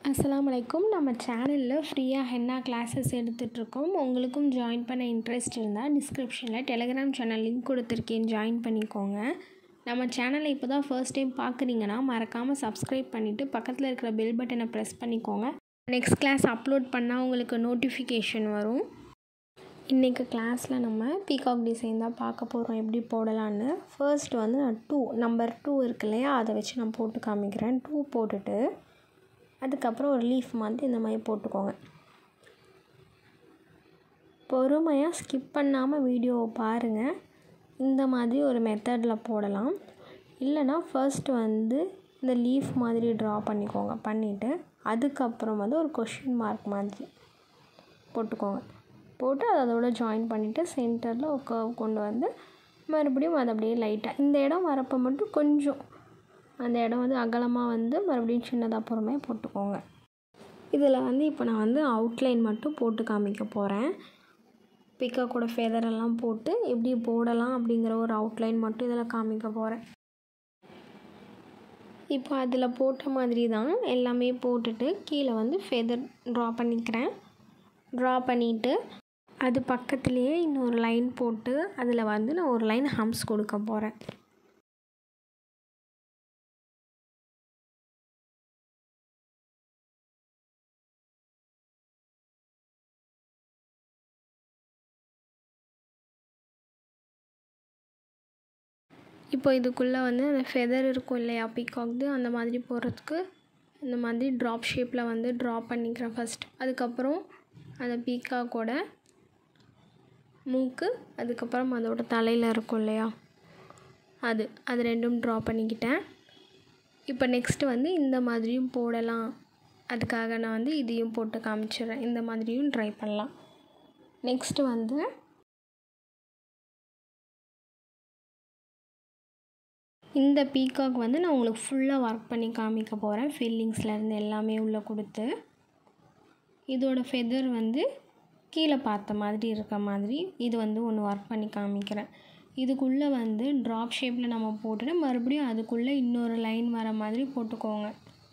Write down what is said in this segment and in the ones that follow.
அஸ்ஸலாமு அலைக்கும் நம்ம சேனலில் ஃப்ரீயாக ஹென்னா கிளாஸஸ் எடுத்துகிட்ருக்கோம் உங்களுக்கும் ஜாயின் பண்ண இன்ட்ரெஸ்ட் இருந்தால் டிஸ்கிரிப்ஷனில் டெலகிராம் சேனல் லிங்க் கொடுத்துருக்கேன் ஜாயின் பண்ணிக்கோங்க நம்ம சேனலை இப்போ தான் ஃபர்ஸ்ட் டைம் பார்க்குறீங்கன்னா மறக்காமல் சப்ஸ்கிரைப் பண்ணிவிட்டு பக்கத்தில் இருக்கிற பெல் பட்டனை ப்ரெஸ் பண்ணிக்கோங்க நெக்ஸ்ட் கிளாஸ் அப்லோட் பண்ணால் உங்களுக்கு நோட்டிஃபிகேஷன் வரும் இன்றைக்கு கிளாஸில் நம்ம பீகாக் டிசைன் தான் பார்க்க போகிறோம் எப்படி போடலான்னு ஃபர்ஸ்ட் வந்து நான் டூ நம்பர் டூ இருக்கு இல்லையா அதை வச்சு நான் போட்டு காமிக்கிறேன் டூ போட்டுட்டு அதுக்கப்புறம் ஒரு லீஃப் மாதிரி இந்த மாதிரி போட்டுக்கோங்க பொறுமையாக ஸ்கிப் பண்ணாமல் வீடியோவை பாருங்கள் இந்த மாதிரி ஒரு மெத்தடில் போடலாம் இல்லைனா ஃபர்ஸ்ட் வந்து இந்த லீஃப் மாதிரி ட்ரா பண்ணிக்கோங்க பண்ணிவிட்டு அதுக்கப்புறம் வந்து ஒரு கொஷின் மார்க் மாதிரி போட்டுக்கோங்க போட்டு அதை அதோட ஜாயின் பண்ணிவிட்டு சென்டரில் ஒரு கர்வ் கொண்டு வந்து மறுபடியும் அதை அப்படியே லைட்டாக இந்த இடம் வரப்போ மட்டும் கொஞ்சம் அந்த இடம் வந்து அகலமாக வந்து மறுபடியும் சின்னதாக பொறுமையாக போட்டுக்கோங்க இதில் வந்து இப்போ நான் வந்து அவுட்லைன் மட்டும் போட்டு காமிக்க போகிறேன் பிக்காக்கோட ஃபெதரெல்லாம் போட்டு எப்படி போடலாம் அப்படிங்கிற ஒரு அவுட்லைன் மட்டும் இதில் காமிக்க போகிறேன் இப்போ அதில் போட்ட மாதிரி தான் எல்லாமே போட்டுட்டு கீழே வந்து ஃபெதர் ட்ரா பண்ணிக்கிறேன் ட்ரா பண்ணிவிட்டு அது பக்கத்துலேயே இன்னொரு லைன் போட்டு அதில் வந்து நான் ஒரு லைன் ஹம்ஸ் கொடுக்க போகிறேன் இப்போ இதுக்குள்ளே வந்து அந்த ஃபெதர் இருக்கும் இல்லையா பீகாக்து அந்த மாதிரி போடுறதுக்கு இந்த மாதிரி ட்ராப் ஷேப்பில் வந்து ட்ரா பண்ணிக்கிறேன் ஃபஸ்ட் அதுக்கப்புறம் அந்த பீகாக்கோட மூக்கு அதுக்கப்புறம் அதோட தலையில் இருக்கும் இல்லையா அது அது ரெண்டும் ட்ரா பண்ணிக்கிட்டேன் இப்போ நெக்ஸ்ட்டு வந்து இந்த மாதிரியும் போடலாம் அதுக்காக நான் வந்து இதையும் போட்டு காமிச்சிடுறேன் இந்த மாதிரியும் ட்ரை பண்ணலாம் நெக்ஸ்ட்டு வந்து இந்த பீகாக் வந்து நான் உங்களுக்கு ஃபுல்லாக ஒர்க் பண்ணி காமிக்க போகிறேன் ஃபில்லிங்ஸ்லேருந்து எல்லாமே உள்ளே கொடுத்து இதோட ஃபெதர் வந்து கீழே பார்த்த மாதிரி இருக்க மாதிரி இது வந்து ஒன்று ஒர்க் பண்ணி காமிக்கிறேன் இதுக்குள்ளே வந்து ட்ராப் ஷேப்பில் நம்ம போட்டுட்டு மறுபடியும் அதுக்குள்ளே இன்னொரு லைன் வர மாதிரி போட்டுக்கோங்க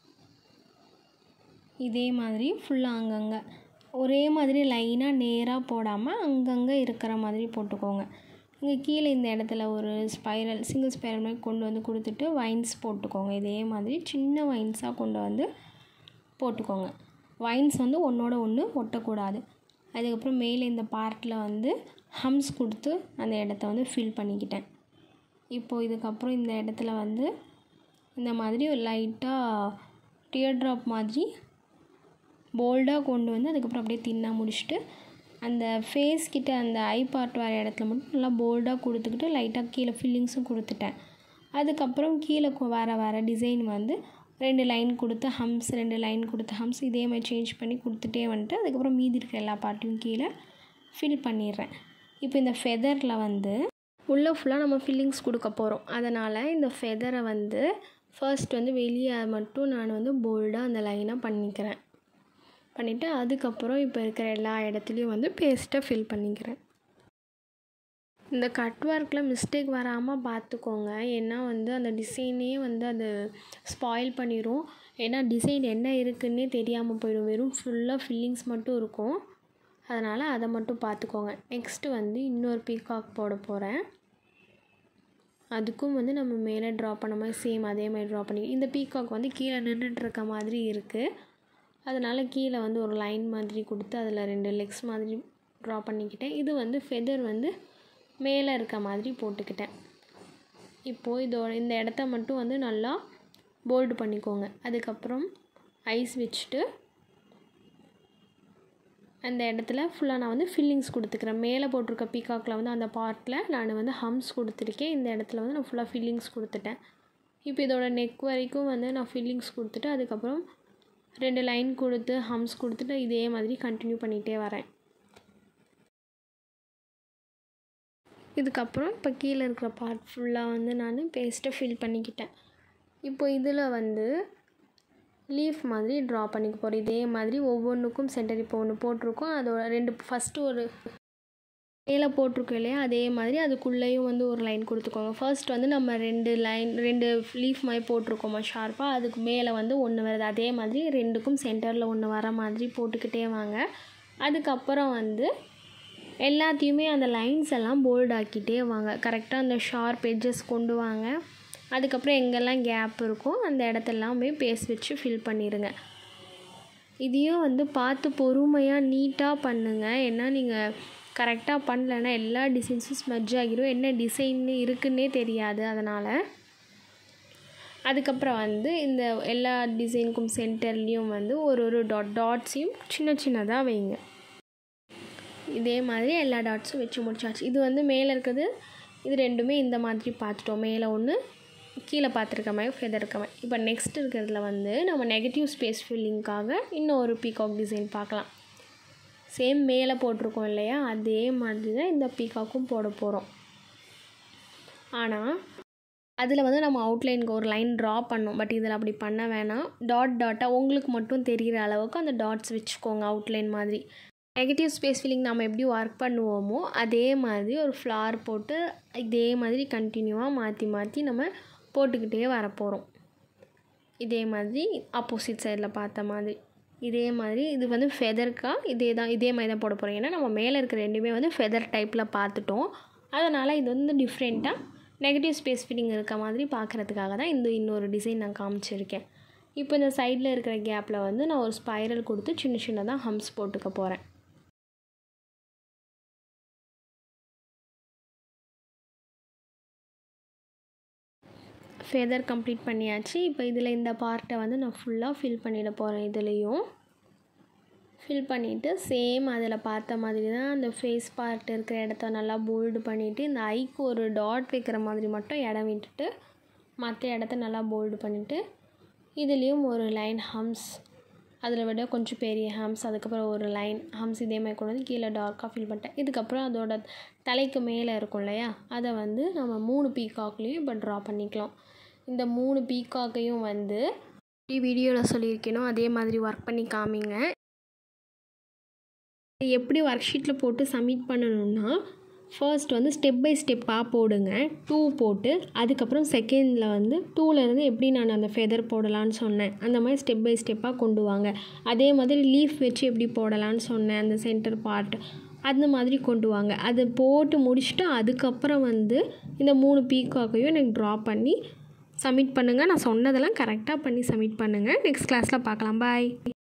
இதே மாதிரி ஃபுல்லாக அங்கங்கே ஒரே மாதிரி லைனாக நேராக போடாமல் அங்கங்கே இருக்கிற மாதிரி போட்டுக்கோங்க இங்கே கீழே இந்த இடத்துல ஒரு ஸ்பைரல் சிங்கிள் ஸ்பைரல் மாதிரி கொண்டு வந்து கொடுத்துட்டு வைன்ஸ் போட்டுக்கோங்க இதே மாதிரி சின்ன வைன்ஸாக கொண்டு வந்து போட்டுக்கோங்க வைன்ஸ் வந்து ஒன்றோட ஒன்று ஒட்டக்கூடாது அதுக்கப்புறம் மேலே இந்த பார்ட்டில் வந்து ஹம்ஸ் கொடுத்து அந்த இடத்த வந்து ஃபில் பண்ணிக்கிட்டேன் இப்போது இதுக்கப்புறம் இந்த இடத்துல வந்து இந்த மாதிரி லைட்டாக டியர் ட்ராப் மாதிரி போல்டாக கொண்டு வந்து அதுக்கப்புறம் அப்படியே தின்னாக முடிச்சுட்டு அந்த ஃபேஸ் கிட்ட அந்த ஐ பார்ட் வர இடத்துல மட்டும் நல்லா போல்டாக கொடுத்துக்கிட்டு லைட்டாக கீழே ஃபில்லிங்ஸும் கொடுத்துட்டேன் அதுக்கப்புறம் கீழே வர வர டிசைன் வந்து ரெண்டு லைன் கொடுத்து ஹம்ஸ் ரெண்டு லைன் கொடுத்து ஹம்ஸ் இதே மாதிரி சேஞ்ச் பண்ணி கொடுத்துட்டே வந்துட்டு அதுக்கப்புறம் மீதி இருக்கிற எல்லா பார்ட்டையும் கீழே ஃபில் பண்ணிடுறேன் இப்போ இந்த ஃபெதரில் வந்து உள்ளே ஃபுல்லாக நம்ம ஃபில்லிங்ஸ் கொடுக்க போகிறோம் அதனால் இந்த ஃபெதரை வந்து ஃபர்ஸ்ட் வந்து வெளியே மட்டும் நான் வந்து போல்டாக அந்த லைனாக பண்ணிக்கிறேன் பண்ணிவிட்டு அதுக்கப்புறம் இப்போ இருக்கிற எல்லா இடத்துலையும் வந்து பேஸ்ட்டை ஃபில் பண்ணிக்கிறேன் இந்த கட் ஒர்க்கில் மிஸ்டேக் வராமல் பார்த்துக்கோங்க ஏன்னா வந்து அந்த டிசைனே வந்து அது ஸ்பாயில் பண்ணிடும் ஏன்னா டிசைன் என்ன இருக்குன்னே தெரியாமல் போயிடும் வெறும் ஃபுல்லாக ஃபில்லிங்ஸ் மட்டும் இருக்கும் அதனால் அதை மட்டும் பார்த்துக்கோங்க நெக்ஸ்ட்டு வந்து இன்னொரு பீகாக் போட போகிறேன் அதுக்கும் வந்து நம்ம மேலே ட்ரா பண்ண மாதிரி சேம் அதே மாதிரி ட்ரா பண்ணி இந்த பீகாக் வந்து கீழே நின்றுட்டுருக்க மாதிரி இருக்குது அதனால் கீழே வந்து ஒரு லைன் மாதிரி கொடுத்து அதில் ரெண்டு லெக்ஸ் மாதிரி ட்ரா பண்ணிக்கிட்டேன் இது வந்து ஃபெதர் வந்து மேலே இருக்க மாதிரி போட்டுக்கிட்டேன் இப்போது இதோட இந்த இடத்த மட்டும் வந்து நல்லா போல்டு பண்ணிக்கோங்க அதுக்கப்புறம் ஐஸ் வச்சுட்டு அந்த இடத்துல ஃபுல்லாக நான் வந்து ஃபில்லிங்ஸ் கொடுத்துக்கிறேன் மேலே போட்டிருக்க பீகாக்கில் வந்து அந்த பார்ட்டில் நான் வந்து ஹம்ஸ் கொடுத்துருக்கேன் இந்த இடத்துல வந்து நான் ஃபுல்லாக ஃபில்லிங்ஸ் கொடுத்துட்டேன் இப்போ இதோட நெக் வரைக்கும் வந்து நான் ஃபில்லிங்ஸ் கொடுத்துட்டு அதுக்கப்புறம் ரெண்டு லைன் கொடுத்து ஹம்ஸ் கொடுத்துட்டு இதே மாதிரி கண்டினியூ பண்ணிகிட்டே வரேன் இதுக்கப்புறம் இப்போ கீழே இருக்கிற பார்ட் ஃபுல்லாக வந்து நான் பேஸ்ட்டை ஃபில் பண்ணிக்கிட்டேன் இப்போ இதில் வந்து லீஃப் மாதிரி ட்ரா பண்ணிக்க போகிறேன் இதே மாதிரி ஒவ்வொன்றுக்கும் சென்டர் இப்போ ஒன்று போட்டிருக்கோம் அதோட ரெண்டு ஃபஸ்ட்டு ஒரு மேலே போட்டிருக்கோம் இல்லையா அதே மாதிரி அதுக்குள்ளேயும் வந்து ஒரு லைன் கொடுத்துக்கோங்க ஃபர்ஸ்ட் வந்து நம்ம ரெண்டு லைன் ரெண்டு லீஃப் மாதிரி போட்டிருக்கோமா ஷார்ப்பாக அதுக்கு மேலே வந்து ஒன்று வருது அதே மாதிரி ரெண்டுக்கும் சென்டரில் ஒன்று வர மாதிரி போட்டுக்கிட்டே வாங்க அதுக்கப்புறம் வந்து எல்லாத்தையுமே அந்த லைன்ஸ் எல்லாம் போல்ட் ஆக்கிட்டே வாங்க கரெக்டாக அந்த ஷார்ப் எட்ஜஸ் கொண்டு வாங்க அதுக்கப்புறம் எங்கெல்லாம் கேப் இருக்கோ அந்த இடத்தெல்லாம் போய் பேஸ் வச்சு ஃபில் பண்ணிடுங்க இதையும் வந்து பார்த்து பொறுமையாக நீட்டாக பண்ணுங்கள் ஏன்னா நீங்கள் கரெக்டாக பண்ணலைன்னா எல்லா டிசைன்ஸும் ஸ்மெட்ஜ் ஆகிடும் என்ன டிசைன் இருக்குன்னே தெரியாது அதனால் அதுக்கப்புறம் வந்து இந்த எல்லா டிசைனுக்கும் சென்டர்லேயும் வந்து ஒரு ஒரு டாட் டாட்ஸையும் சின்ன சின்னதாக வைங்க இதே மாதிரி எல்லா டாட்ஸும் வச்சு முடிச்சாச்சு இது வந்து மேலே இருக்கிறது இது ரெண்டுமே இந்த மாதிரி பார்த்துட்டோம் மேலே ஒன்று கீழே பார்த்துருக்க மாதிரி ஃபெதர் இருக்க மாதிரி இப்போ நெக்ஸ்ட் இருக்கிறதுல வந்து நம்ம நெகட்டிவ் ஸ்பேஸ் ஃபில்லிங்க்காக இன்னும் ஒரு பீகாக் டிசைன் பார்க்கலாம் சேம் மேலே போட்டிருக்கோம் இல்லையா அதே மாதிரி தான் இந்த பீகாக்கும் போட போகிறோம் ஆனால் அதில் வந்து நம்ம அவுட்லைனுக்கு ஒரு லைன் ட்ரா பண்ணோம் பட் இதில் அப்படி பண்ண வேணாம் டாட் டாட்டாக உங்களுக்கு மட்டும் தெரிகிற அளவுக்கு அந்த டாட்ஸ் வச்சுக்கோங்க அவுட்லைன் மாதிரி நெகட்டிவ் ஸ்பேஸ் ஃபில்லிங் நம்ம எப்படி ஒர்க் பண்ணுவோமோ அதே மாதிரி ஒரு ஃப்ளார் போட்டு இதே மாதிரி கண்டினியூவாக மாற்றி மாற்றி நம்ம போட்டுக்கிட்டே வரப்போகிறோம் இதே மாதிரி ஆப்போசிட் சைடில் பார்த்த மாதிரி இதே மாதிரி இது வந்து ஃபெதர்க்கா இதே தான் இதே மாதிரி தான் போட போகிறோம் ஏன்னா நம்ம மேலே இருக்கிற ரெண்டுமே வந்து ஃபெதர் டைப்பில் பார்த்துட்டோம் அதனால் இது வந்து டிஃப்ரெண்ட்டாக நெகட்டிவ் ஸ்பேஸ் ஃபில்லிங் இருக்க மாதிரி பார்க்குறதுக்காக தான் இந்த இன்னொரு டிசைன் நான் காமிச்சிருக்கேன் இப்போ இந்த சைடில் இருக்கிற கேப்பில் வந்து நான் ஒரு ஸ்பைரல் கொடுத்து சின்ன சின்னதாக ஹம்ஸ் போட்டுக்க போகிறேன் ஃபெதர் கம்ப்ளீட் பண்ணியாச்சு இப்போ இதில் இந்த பார்ட்டை வந்து நான் ஃபுல்லாக ஃபில் பண்ணிட போகிறேன் இதுலேயும் ஃபில் பண்ணிவிட்டு சேம் அதில் பார்த்த மாதிரி தான் அந்த ஃபேஸ் பார்ட் இருக்கிற இடத்த நல்லா போல்டு பண்ணிவிட்டு இந்த ஐக்கு ஒரு டாட் வைக்கிற மாதிரி மட்டும் இடம் விட்டுட்டு மற்ற இடத்த நல்லா போல்டு பண்ணிவிட்டு இதுலேயும் ஒரு லைன் ஹம்ஸ் அதில் விட கொஞ்சம் பெரிய ஹம்ஸ் அதுக்கப்புறம் ஒரு லைன் ஹம்ஸ் இதே மாதிரி கொண்டு வந்து கீழே டார்க்காக ஃபில் பண்ணிட்டேன் இதுக்கப்புறம் அதோட தலைக்கு மேலே இருக்கும் இல்லையா அதை வந்து நம்ம மூணு பீகாக்லேயும் இப்போ ட்ரா பண்ணிக்கலாம் இந்த மூணு பீகாக்கையும் வந்து வீடியோவில் சொல்லியிருக்கேனோ அதே மாதிரி ஒர்க் பண்ணி காமிங்க எப்படி ஒர்க் ஷீட்டில் போட்டு சப்மிட் பண்ணணும்னா ஃபர்ஸ்ட் வந்து ஸ்டெப் பை ஸ்டெப்பாக போடுங்க டூ போட்டு அதுக்கப்புறம் செகண்டில் வந்து டூலேருந்து எப்படி நான் அந்த ஃபெதர் போடலான்னு சொன்னேன் அந்த மாதிரி ஸ்டெப் பை ஸ்டெப்பாக கொண்டு வாங்க அதே மாதிரி லீஃப் வச்சு எப்படி போடலான்னு சொன்னேன் அந்த சென்டர் பார்ட் அந்த மாதிரி கொண்டு வாங்க அதை போட்டு முடிச்சுட்டு அதுக்கப்புறம் வந்து இந்த மூணு பீக்காக்கையும் எனக்கு ட்ரா பண்ணி சப்மிட் பண்ணுங்கள் நான் சொன்னதெல்லாம் கரெக்டாக பண்ணி சப்மிட் பண்ணுங்கள் நெக்ஸ்ட் கிளாஸில் பார்க்கலாம் பாய்